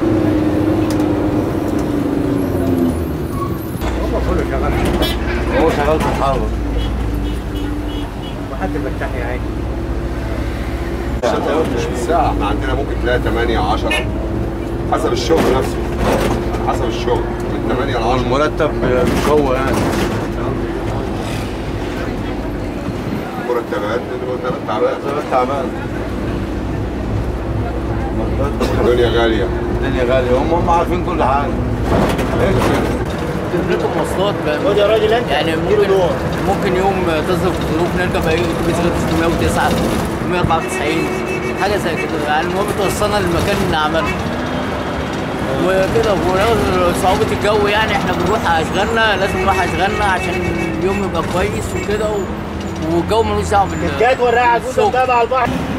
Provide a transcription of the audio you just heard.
هو كله شغال هو شغال في الحرب وحد مرتاح يا عيني مش بالساعة احنا عندنا ممكن تلاقي 8 10 حسب الشغل نفسه حسب الشغل من 8 ل 10 والمرتب مش هو يعني مرتبات المرتبات تعبانة زمان تعبان الدنيا غالية الدنيا غالية هم هم عارفين كل حاجة ايش تكلفة المواصلات بقى- خد يا راجل انت يعني اديله ممكن دور. ممكن يوم تصرف ظروف نركب اي اتوبيس غير 609 694 حاجه زي كده يعني المهم توصلنا للمكان اللي عملنا وكده ولو صعوبة الجو يعني احنا بنروح اشغالنا لازم نروح اشغالنا عشان اليوم يبقى كويس وكده و... والجو ملوش دعوه بال جات وراها عجوزه الشغل. قدام على البحر